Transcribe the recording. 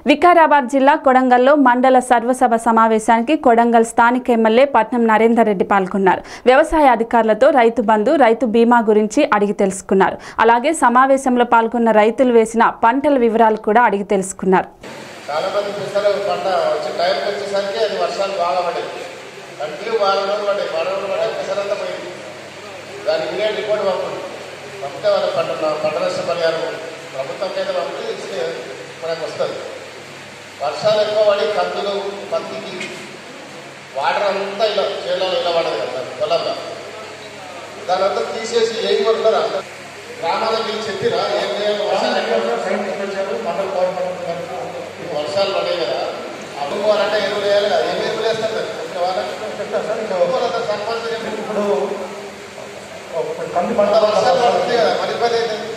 వికారాబాద్ జిల్లా కొడంగల్లో మండల సర్వసభ సమావేశానికి కొడంగల్ స్థానిక ఎమ్మెల్యే పట్నం నరేందర్ రెడ్డి పాల్గొన్నారు వ్యవసాయ అధికారులతో రైతు బంధు రైతు బీమా గురించి అడిగి తెలుసుకున్నారు అలాగే సమావేశంలో పాల్గొన్న రైతులు వేసిన పంటల వివరాలు కూడా అడిగి తెలుసుకున్నారు చాలా మంది చూస్తారు పంట వచ్చే టైంకి వచ్చేసరికి అది వర్షాలు బాగా పడాయి కంటిన్యూ వారం రోజులు పడ్డాయి వారం రోజులు పడ్డాయి పిసరంతా పోయింది దాని ఇమీడియట్ రిపోర్ట్ పంపండి పంపితే వాళ్ళ పంట పంట నష్ట పరిహారం ప్రభుత్వంకి అయితే పంపితే ఇస్తే మనకు వస్తుంది వర్షాలు ఎక్కువ పడి కందులు పత్తికి వాటర్ అంతా ఇలా చేలలో ఇలా పడదు కదా పొలంలో దాని అంతా తీసేసి ఏం కొడతారా గ్రామాలకు వెళ్ళి చెప్పిరా ఏం చేయాలి వర్షాలు ఎక్కువ ఇప్పుడు వర్షాలు పడాయి కదా అమ్ముకోవాలంటే ఎరువులు వేయాలి కదా ఏం ఎరువులు వేస్తారు కదా ఇప్పుడు వాళ్ళకి అమ్ముకోవాలి సర్పంచ్ చెప్పి ఇప్పుడు కంది పంట పంట వర్షాలు పడుతుంది కదా మరి పని అయితే